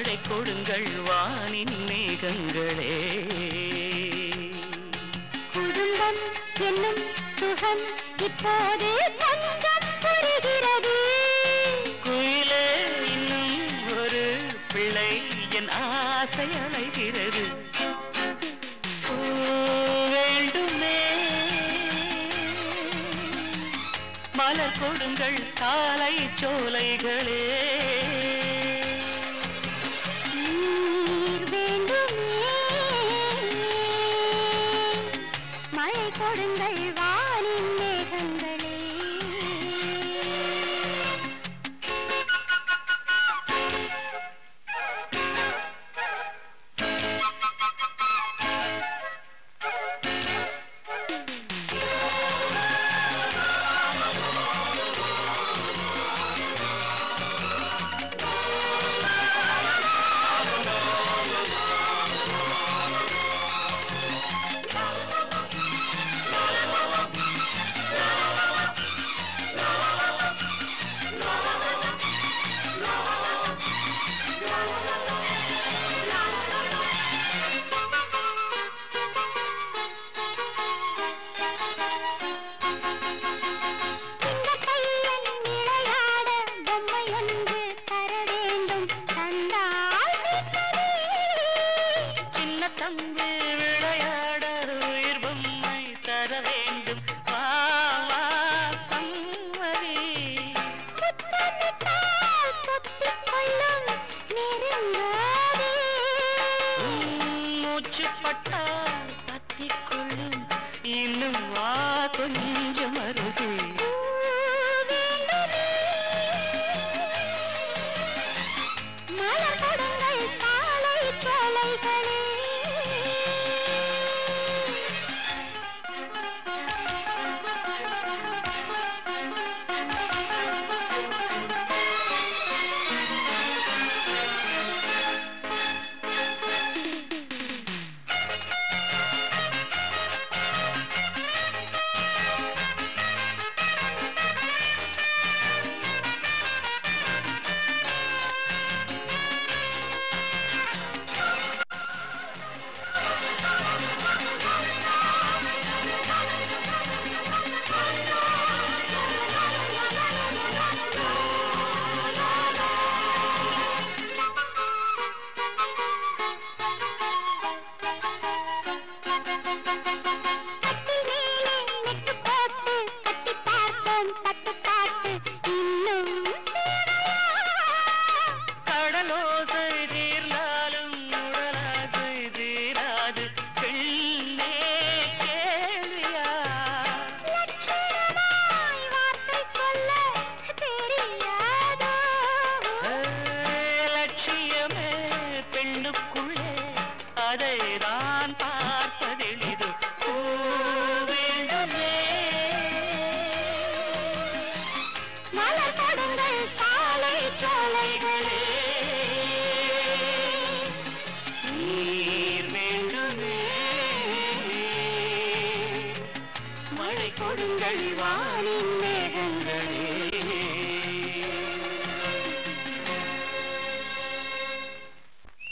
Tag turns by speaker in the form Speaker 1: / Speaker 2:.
Speaker 1: மழை கொடுங்கள் வானின் மேகங்களே
Speaker 2: குடும்பம் என்னும் சுகம் இப்போது கொஞ்சம் புரிகிறது
Speaker 1: குயிலே இன்னும் ஒரு பிள்ளை என் ஆசை அலைகிறது பூ வேண்டுமே மலர் கொடுங்கள் சாலை சோலைகளே
Speaker 2: நீர் வேண்டுமே மழை கொடுங்கள் வானின் மேகங்களே இந்த பையன் விளையாட பொம்மை ஒன்று தர வேண்டும் தந்தால் மின்னலே.
Speaker 1: சின்ன தம்பி விளையாட உயிர் பொம்மை தர வேண்டும் வா, வா, சம்மதி
Speaker 2: முத்தமிட்டால் தொத்திக் கொள்ளும் நெருங்காதே.
Speaker 1: மூச்சு பட்டால் தத்திக்கொள்ளும் இன்னும் வா கொஞ்சம் அருகே
Speaker 2: பூ வேண்டுமே. மலர் கொடுங்கள் சாலை சோலைகளே கட்டில் மேலே நெட்டு போட்டு கட்டி பார்ப்போம் பட்டு பாட்டு இன்னும் தேவையா?
Speaker 1: கடலோசை தீர்ந்தாலும் உடலாசை தீராது பெண்ணே கேள்வியா
Speaker 2: லட்சணமாய் வார்த்தை சொல்ல தெரியாதோ?
Speaker 1: லட்சியமே பெண்ணுக்குள்ளே அதை தான் பார்ப்பதெளிது பூ வேண்டுமே
Speaker 2: மலர் கொடுங்கள் சாலை சோலைகளே
Speaker 1: நீர் வேண்டுமே மழை கொடுங்கள் வானின் மேகங்களே